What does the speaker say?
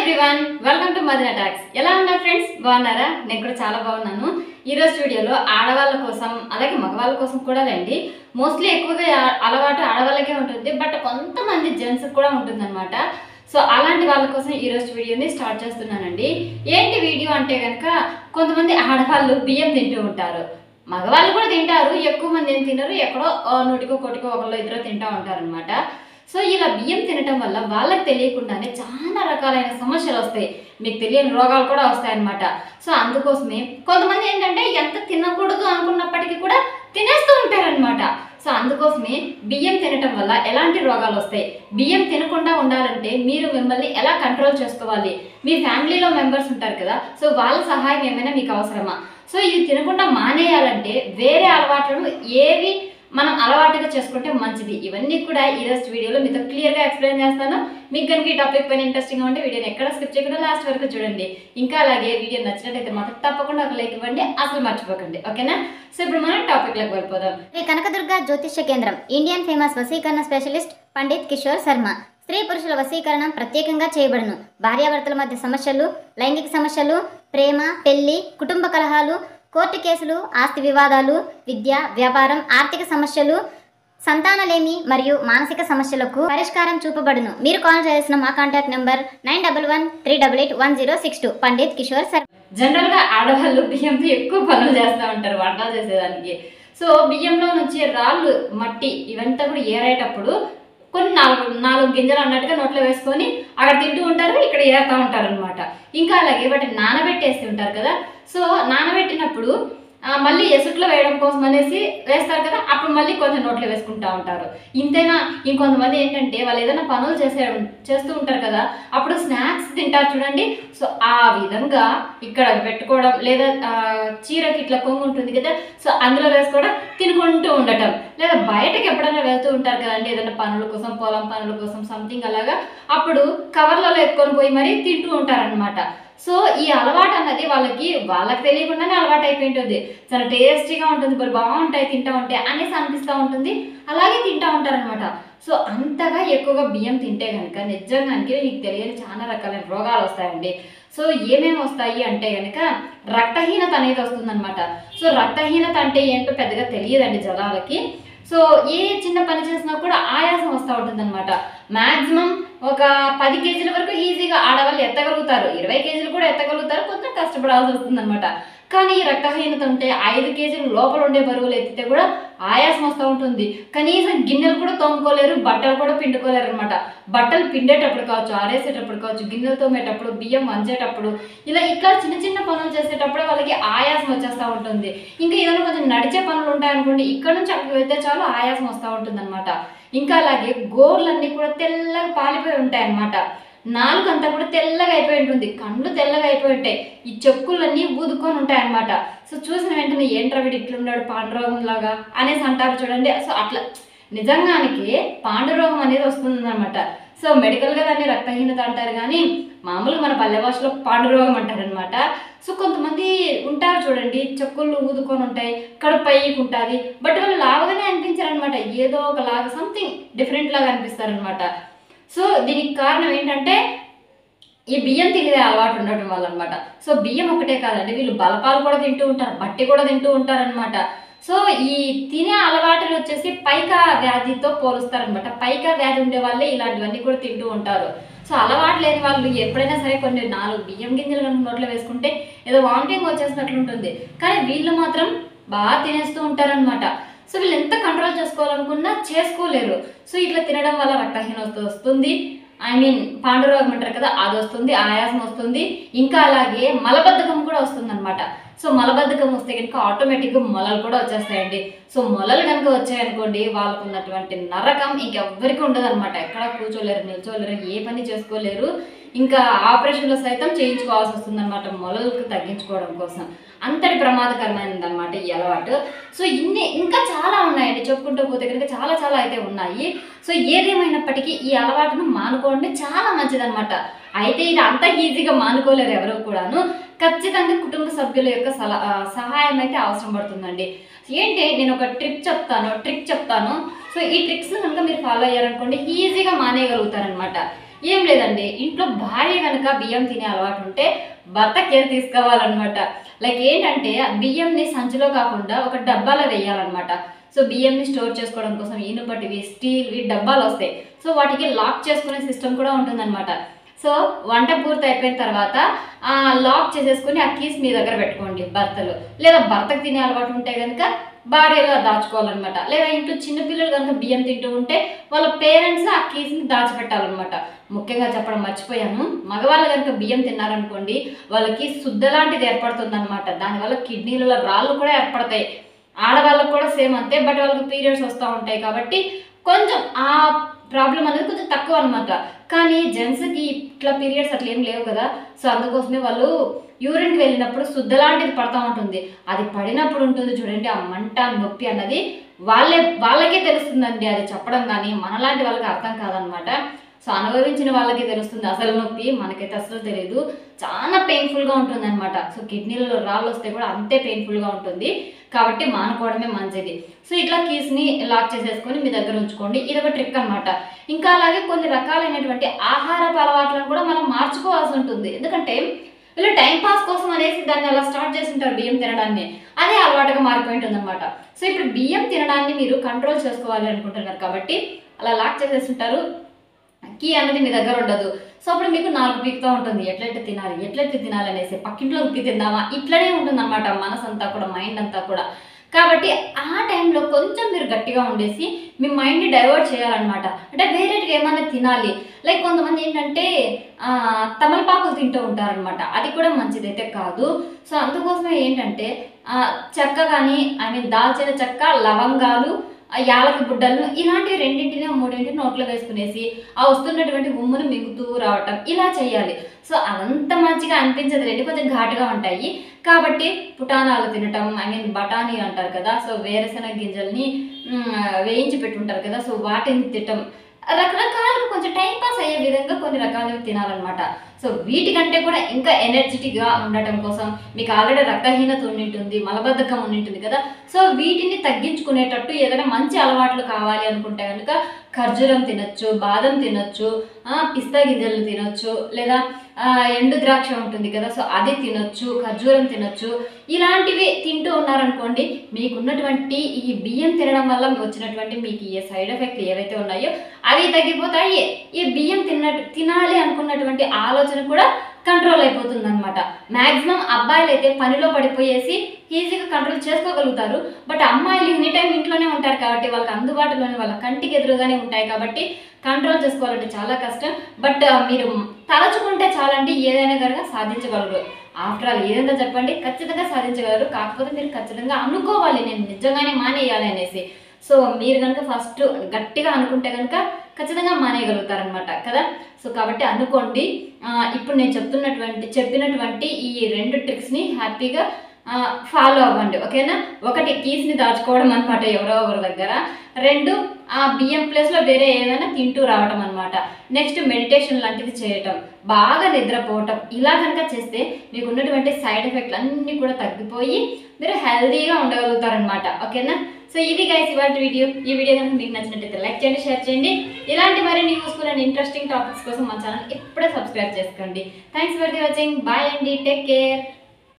everyone welcome to Madina talks ఎలా ఉన్నారు friends బాగున్నారా నేను కూడా చాలా బాగున్నాను ఈ రోజు వీడియోలో ఆడవాళ్ళ కోసం అలాగే మగవాళ్ళ కోసం కూడా లేండి మోస్ట్లీ ఎక్కువగా ఆ- అలవాటు ఆడవాళ్ళకే ఉంటుంది బట్ కొంతమంది జెంట్స్ కూడా ఉంటుందన్నమాట సో అలాంటి వాళ్ళ కోసం ఈ రోజు వీడియోని స్టార్ట్ చేస్తున్నానండి ఏంటి వీడియో అంటే కనుక కొంతమంది ఆడవాళ్ళు బియ్యం తింటూ ఉంటారు మగవాళ్ళు కూడా తింటారు ఎక్కువ మంది ఏం తినరు ఎక్కడో ఆ, నూటికో కోటికో ఒకళ్ళు ఇద్దరు తింటూ ఉంటారనమాట సో ఇలా బియ్యం తినటం వల్ల వాళ్ళకి తెలియకుండానే చాలా రకాలైన సమస్యలు వస్తాయి మీకు తెలియని రోగాలు కూడా వస్తాయి అన్నమాట సో అందుకోసమే కొంతమంది ఏంటంటే ఎంత తినకూడదు అనుకున్నప్పటికీ కూడా తినేస్తూ ఉంటారనమాట సో అందుకోసమే బియ్యం తినటం వల్ల ఎలాంటి రోగాలు వస్తాయి బియ్యం తినకుండా ఉండాలంటే మీరు మిమ్మల్ని ఎలా కంట్రోల్ చేసుకోవాలి మీ ఫ్యామిలీలో మెంబర్స్ ఉంటారు కదా సో వాళ్ళ సహాయం ఏమైనా మీకు అవసరమా సో ఇది తినకుండా మానేయాలంటే వేరే అలవాట్లను ఏవి మనం అలవాటుగా చేసుకుంటే మంచిది ఇవన్నీ కూడా ఈ రోజు వీడియోలో మీతో క్లియర్గా ఎక్స్ప్లెయిన్ చేస్తాను మీకు కనుక ఈ టాపిక్ పైన ఇంట్రెస్టింగ్గా ఉంటే వీడియోని ఎక్కడ స్కిప్ చేయకుండా లాస్ట్ వరకు చూడండి ఇంకా అలాగే వీడియో నచ్చినట్టయితే మాత్రం తప్పకుండా ఒక లైక్ ఇవ్వండి అసలు మర్చిపోకండి ఓకేనా సో ఇప్పుడు మనం టాపిక్లోకి వెళ్ళిపోదాం శ్రీ కనకదుర్గ జ్యోతిష్య కేంద్రం ఇండియన్ ఫేమస్ వశీకరణ స్పెషలిస్ట్ పండిత్ కిషోర్ శర్మ స్త్రీ పురుషుల వశీకరణం ప్రత్యేకంగా చేయబడును భార్యాభర్తల మధ్య సమస్యలు లైంగిక సమస్యలు ప్రేమ పెళ్లి కుటుంబ కలహాలు కోర్టు కేసులు ఆస్తి వివాదాలు విద్య వ్యాపారం ఆర్థిక సమస్యలు సంతానలేమి మరియు మానసిక సమస్యలకు పరిష్కారం చూపబడును మీరు కాల్ చేయాల్సిన మా contact number nine double one three double eight one zero six two pandit Kishore Sharma జనరల్గా ఆడవాళ్ళు బియ్యంతో ఎక్కువ పనులు చేస్తూ ఉంటారు వంటలు చేసేదానికి సో బియ్యంలో నుంచి రాళ్ళు మట్టి ఇవంతా కూడా ఏరేటప్పుడు కొన్ని నాలుగు నాలుగు గింజలు అన్నట్టుగా నోట్లో వేసుకొని అక్కడ తింటూ ఉంటారు ఇక్కడ ఏరుతూ ఉంటారు అనమాట ఇంకా అలాగే వాటిని నానబెట్టేసి ఉంటారు కదా సో నానబెట్టినప్పుడు ఆ, మళ్ళీ ఎసుట్లో వేయడం కోసం అనేసి వేస్తారు కదా అప్పుడు మళ్ళీ కొంచెం నోట్లో వేసుకుంటా ఉంటారు ఇంతైనా ఇంకొంతమంది ఏంటంటే వాళ్ళు ఏదైనా పనులు చేసే చేస్తూ ఉంటారు కదా అప్పుడు స్నాక్స్ తింటారు చూడండి సో ఆ విధంగా ఇక్కడ పెట్టుకోవడం లేదా ఆ, చీరకి ఇట్లా కొంగు ఉంటుంది కదా సో అందులో వేసుకోవడం తినుకుంటూ ఉండటం లేదా బయటకి ఎప్పుడైనా వెళ్తూ ఉంటారు కదండి ఏదైనా పనుల కోసం పొలం పనుల కోసం సంథింగ్ అలాగా అప్పుడు కవర్లలో ఎత్తుకొని పోయి మరీ తింటూ ఉంటారనమాట సో ఈ అలవాటు అన్నది వాళ్ళకి వాళ్ళకి తెలియకుండానే అలవాటు అయిపోయి ఉంటుంది చాలా టేస్టీగా ఉంటుంది మరి బాగుంటాయి తింటా ఉంటే అనేసి అనిపిస్తూ ఉంటుంది అలాగే తింటా ఉంటారనమాట సో అంతగా ఎక్కువగా బియ్యం తింటే కనుక నిజంగానికి మీకు తెలియని చాలా రకాలైన రోగాలు వస్తాయండి సో ఏమేమి వస్తాయి అంటే కనుక రక్తహీనత అనేది వస్తుందన్నమాట సో రక్తహీనత అంటే ఏంటో పెద్దగా తెలియదండి జనాలకి సో ఏ చిన్న పని చేసినా కూడా ఆయాసం వస్తూ ఉంటుందన్నమాట మ్యాక్సిమం ఒక పది కేజీల వరకు ఈజీగా ఆడవాళ్ళు ఎత్తగలుగుతారు ఇరవై కేజీలు కూడా ఎత్తగలుగుతారు కొంచెం కష్టపడాల్సి వస్తుందన్నమాట కానీ ఈ రక్తహీనత ఉంటే ఐదు కేజీలు లోపల ఉండే బరువులు ఎత్తితే కూడా ఆయాసం వస్తూ ఉంటుంది కనీసం గిన్నెలు కూడా తోముకోలేరు బట్టలు కూడా పిండుకోలేరు అనమాట బట్టలు పిండేటప్పుడు కావచ్చు ఆరేసేటప్పుడు కావచ్చు గిన్నెలు తోమేటప్పుడు బియ్యం వంచేటప్పుడు ఇలా ఇట్లా చిన్న చిన్న పనులు చేసేటప్పుడే వాళ్ళకి ఆయాసం వచ్చేస్తూ ఉంటుంది ఇంకా ఏదైనా కొంచెం నడిచే పనులు ఉంటాయనుకోండి ఇక్కడ నుంచి అక్కడికి వెళ్తే చాలు ఆయాసం వస్తూ ఉంటుంది ఇంకా అలాగే గోర్లన్నీ కూడా తెల్లగా పాలిపోయి ఉంటాయి అన్నమాట నాలుగు అంతా కూడా తెల్లగా అయిపోయి ఉంటుంది కళ్ళు తెల్లగా అయిపోయి ఉంటాయి ఈ చెక్కులన్నీ ఊదుకొని ఉంటాయి అన్నమాట సో చూసిన వెంటనే ఏంట్రా వీడు ఇట్లున్నాడు పాండురోగం లాగా అనేసి అంటారు చూడండి సో అట్లా నిజంగానికి పాండురోగం అనేది వస్తుందన్నమాట సో మెడికల్గా దాన్ని రక్తహీనత అంటారు కానీ మామూలుగా మన పల్లె భాషలో పాండురోగం అంటారనమాట సో కొంతమంది ఉంటారు చూడండి చెక్కులు ఊదుకొని ఉంటాయి కడుపు పైకి ఉంటుంది బట్ వాళ్ళు లావుగానే అనిపించారనమాట ఏదో ఒకలాగా సంథింగ్ డిఫరెంట్ లాగా అనిపిస్తారనమాట సో దీనికి కారణం ఏంటంటే ఈ బియ్యం తినే అలవాటు ఉండటం వల్ల అనమాట సో బియ్యం ఒకటే కాదండి వీళ్ళు బలపాలు కూడా తింటూ ఉంటారు బట్టి కూడా తింటూ ఉంటారనమాట సో ఈ తినే అలవాటులు వచ్చేసి పైకా వ్యాధితో పోలుస్తారనమాట పైకా వ్యాధి ఉండే వాళ్ళే ఇలాంటివన్నీ కూడా తింటూ ఉంటారు సో అలవాటు లేని వాళ్ళు ఎప్పుడైనా సరే కొన్ని నాలుగు బియ్యం గింజలు కనుక నోట్లో వేసుకుంటే ఏదో వామిటింగ్ వచ్చేసినట్లు ఉంటుంది కానీ వీళ్ళు మాత్రం బాగా తినేస్తూ ఉంటారనమాట సో వీళ్ళు ఎంత కంట్రోల్ చేసుకోవాలనుకున్నా చేసుకోలేరు సో ఇట్లా తినడం వల్ల రక్తహీనత వస్తుంది ఐ మీన్ పాండురోగం అంటారు కదా అది వస్తుంది ఆయాసం వస్తుంది ఇంకా అలాగే మలబద్ధకం కూడా వస్తుంది అనమాట సో మలబద్ధకం వస్తే కనుక ఆటోమేటిక్గా మొలలు కూడా వచ్చేస్తాయండి సో మొలలు కనుక వచ్చాయనుకోండి వాళ్ళకు ఉన్నటువంటి నరకం ఇంకెవ్వరికి ఉండదు అనమాట ఎక్కడ కూర్చోలేరు నిల్చోలేరు ఏ పని చేసుకోలేరు ఇంకా ఆపరేషన్లో సైతం చేయించుకోవాల్సి వస్తుంది అనమాట మొలలకు తగ్గించుకోవడం కోసం అంతటి ప్రమాదకరమైనది అనమాట ఈ అలవాటు సో ఇన్ని ఇంకా చాలా ఉన్నాయండి చెప్పుకుంటూ పోతే కనుక చాలా చాలా అయితే ఉన్నాయి సో ఏదేమైనప్పటికీ ఈ అలవాటును మానుకోండి చాలా మంచిదన్నమాట అయితే ఇది అంత ఈజీగా మానుకోలేరు ఎవరు కూడాను ఖచ్చితంగా కుటుంబ సభ్యుల యొక్క సల ఆ, సహాయం అయితే అవసరం పడుతుందండి ఏంటి నేను ఒక ట్రిప్ చెప్తాను ట్రిక్ చెప్తాను సో ఈ ట్రిక్స్ కనుక మీరు ఫాలో అయ్యారనుకోండి ఈజీగా మానేయగలుగుతారనమాట ఏం లేదండి ఇంట్లో భార్య కనుక బియ్యం తినే అలవాటు ఉంటే భర్త కేర్ తీసుకోవాలన్నమాట లైక్ ఏంటంటే ఆ బియ్యంని సంచిలో కాకుండా ఒక డబ్బాలో వేయాలన్నమాట సో బియ్యంని స్టోర్ చేసుకోవడం కోసం ఇనుపటివి స్టీల్వి డబ్బాలు వస్తాయి సో వాటికి లాక్ చేసుకునే సిస్టమ్ కూడా ఉంటుందన్నమాట సో వంట పూర్తి అయిపోయిన తర్వాత ఆ లాక్ చేసేసుకుని ఆ కీస్ మీ దగ్గర పెట్టుకోండి భర్తలు లేదా భర్తకు తినే అలవాటు ఉంటే కనుక భార్యలో దాచుకోవాలన్నమాట లేదా ఇంట్లో చిన్నపిల్లలు కనుక బియ్యం తింటూ ఉంటే వాళ్ళ పేరెంట్స్ ఆ కీస్ని దాచిపెట్టాలన్నమాట ముఖ్యంగా చెప్పడం మర్చిపోయాను మగవాళ్ళు కనుక బియ్యం తిన్నారనుకోండి వాళ్ళకి శుద్ధ లాంటిది ఏర్పడుతుంది అనమాట దానివల్ల కిడ్నీలలో రాళ్ళు కూడా ఏర్పడతాయి ఆడవాళ్ళకు కూడా సేమ్ అంతే బట్ వాళ్ళకి పీరియడ్స్ వస్తూ ఉంటాయి కాబట్టి కొంచెం ఆ ప్రాబ్లం అనేది కొంచెం తక్కువ అనమాట కానీ జెంట్స్కి ఇట్లా పీరియడ్స్ అట్లా ఏం లేవు కదా సో అందుకోసమే వాళ్ళు యూరిన్కి వెళ్ళినప్పుడు శుద్ధ లాంటిది పడతా ఉంటుంది అది పడినప్పుడు ఉంటుంది చూడండి ఆ మంట నొప్పి అన్నది వాళ్ళే వాళ్ళకే తెలుస్తుందండి అది చెప్పడం కానీ మనలాంటి వాళ్ళకి అర్థం కాదనమాట సో అనుభవించిన వాళ్ళకి తెలుస్తుంది అసలు నొప్పి మనకైతే అసలు తెలియదు చాలా పెయిన్ఫుల్గా ఉంటుంది అనమాట సో కిడ్నీలలో రాళ్ళు వస్తే కూడా అంతే పెయిన్ఫుల్గా ఉంటుంది కాబట్టి మానుకోవడమే మంచిది సో ఇట్లా కీస్ని లాక్ చేసేసుకొని మీ దగ్గర ఉంచుకోండి ఇది ఒక ట్రిక్ అనమాట ఇంకా అలాగే కొన్ని రకాలైనటువంటి ఆహారపు అలవాట్లను కూడా మనం మార్చుకోవాల్సి ఉంటుంది ఎందుకంటే వీళ్ళు టైం పాస్ కోసం అనేసి దాన్ని అలా స్టార్ట్ చేసి ఉంటారు బియ్యం తినడాన్ని అదే అలవాటుగా మారిపోయి ఉంటుంది అనమాట సో ఇప్పుడు బియ్యం తినడాన్ని మీరు కంట్రోల్ చేసుకోవాలి అనుకుంటున్నారు కాబట్టి అలా లాక్ చేసేస్తుంటారు కీ అనేది మీ దగ్గర ఉండదు సో అప్పుడు మీకు నాలుగు పీకుతూ ఉంటుంది ఎట్లయితే తినాలి ఎట్లయితే తినాలి అనేసి పక్కింట్లో ఉక్కి తిందామా ఇట్లనే ఉంటుంది అనమాట మనసు అంతా కూడా మైండ్ అంతా కూడా కాబట్టి ఆ టైంలో కొంచెం మీరు గట్టిగా ఉండేసి మీ మైండ్ని డైవర్ట్ చేయాలన్నమాట అంటే వేరేటిగా ఏమైనా తినాలి లైక్ కొంతమంది ఏంటంటే ఆ, తమలపాకులు తింటూ ఉంటారనమాట అది కూడా మంచిదైతే కాదు సో అందుకోసమే ఏంటంటే ఆ, చెక్క కానీ ఐ మీన్ దాల్చిన చెక్క లవంగాలు ఆ యాలకి బుడ్డలను ఇలాంటి రెండింటిని మూడింటిని నోట్లో వేసుకునేసి ఆ వస్తున్నటువంటి ఉమ్మును మింగుతూ రావటం ఇలా చేయాలి సో అదంత మంచిగా అనిపించదు రెండు కొంచెం ఘాటుగా ఉంటాయి కాబట్టి పుటానాలు తినటం ఐ మీన్ బఠానీ అంటారు కదా సో వేరుశనగ గింజల్ని మ్, వేయించి పెట్టుంటారు కదా సో వాటిని తినటం రకరకాలుగా కొంచెం టైం పాస్ అయ్యే విధంగా కొన్ని రకాలు తినాలన్నమాట సో వీటికంటే కూడా ఇంకా ఎనర్జెటిక్గా ఉండటం కోసం మీకు ఆల్రెడీ రక్తహీనత ఉండింటుంది మలబద్ధకం ఉండింటుంది కదా సో వీటిని తగ్గించుకునేటట్టు ఏదైనా మంచి అలవాట్లు కావాలి అనుకుంటే కనుక ఖర్జూరం తినొచ్చు బాదం తినొచ్చు ఆ, పిస్తా గింజలు తినొచ్చు లేదా ఆ, ఎండు ద్రాక్ష ఉంటుంది కదా సో అది తినొచ్చు ఖర్జూరం తినొచ్చు ఇలాంటివి తింటూ ఉన్నారనుకోండి మీకున్నటువంటి ఈ బియ్యం తినడం వల్ల వచ్చినటువంటి మీకు ఏ సైడ్ ఎఫెక్ట్లు ఏవైతే ఉన్నాయో అవి తగ్గిపోతాయి ఈ బియ్యం తిన్నట్టు తినాలి అనుకున్నటువంటి ఆలోచన కూడా కంట్రోల్ అయిపోతుంది అనమాట మ్యాక్సిమం అబ్బాయిలు అయితే పనిలో పడిపోయేసి ఈజీగా కంట్రోల్ చేసుకోగలుగుతారు బట్ అమ్మాయిలు ఎనీ టైం ఇంట్లోనే ఉంటారు కాబట్టి వాళ్ళకి అందుబాటులోనే వాళ్ళ కంటికి ఎదురుగానే ఉంటాయి కాబట్టి కంట్రోల్ చేసుకోవాలంటే చాలా కష్టం బట్ మీరు తలచుకుంటే చాలండి ఏదైనా కనుక సాధించగలరు ఆఫ్టర్ ఆల్ ఏదైనా చెప్పండి ఖచ్చితంగా సాధించగలరు కాకపోతే మీరు ఖచ్చితంగా అనుకోవాలి నేను నిజంగానే మానేయాలి అనేసి సో మీరు కనుక ఫస్ట్ గట్టిగా అనుకుంటే కనుక ఖచ్చితంగా మానేయగలుగుతారనమాట కదా సో కాబట్టి అనుకోండి ఆ, ఇప్పుడు నేను చెప్తున్నటువంటి చెప్పినటువంటి ఈ రెండు ట్రిక్స్ని హ్యాపీగా ఫాలో అవ్వండి ఓకేనా ఒకటి కీస్ని దాచుకోవడం అనమాట ఎవరో ఒకరి దగ్గర రెండు ఆ బియ్యం ప్లేస్లో వేరే ఏదైనా తింటూ రావటం అనమాట నెక్స్ట్ మెడిటేషన్ లాంటిది చేయటం బాగా నిద్రపోవటం ఇలా కనుక చేస్తే మీకు ఉన్నటువంటి సైడ్ ఎఫెక్ట్లు అన్నీ కూడా తగ్గిపోయి మీరు హెల్తీగా ఉండగలుగుతారనమాట ఓకేనా సో ఇది గైస్ ఇవాళ వీడియో ఈ వీడియో కనుక మీకు నచ్చినట్టయితే లైక్ చేయండి షేర్ చేయండి ఇలాంటి మరిన్ని యూస్ఫుల్ అండ్ ఇంట్రెస్టింగ్ టాపిక్స్ కోసం మా ఛానల్ ఇప్పుడే సబ్స్క్రైబ్ చేసుకోండి thanks for the watching bye అండి టేక్ కేర్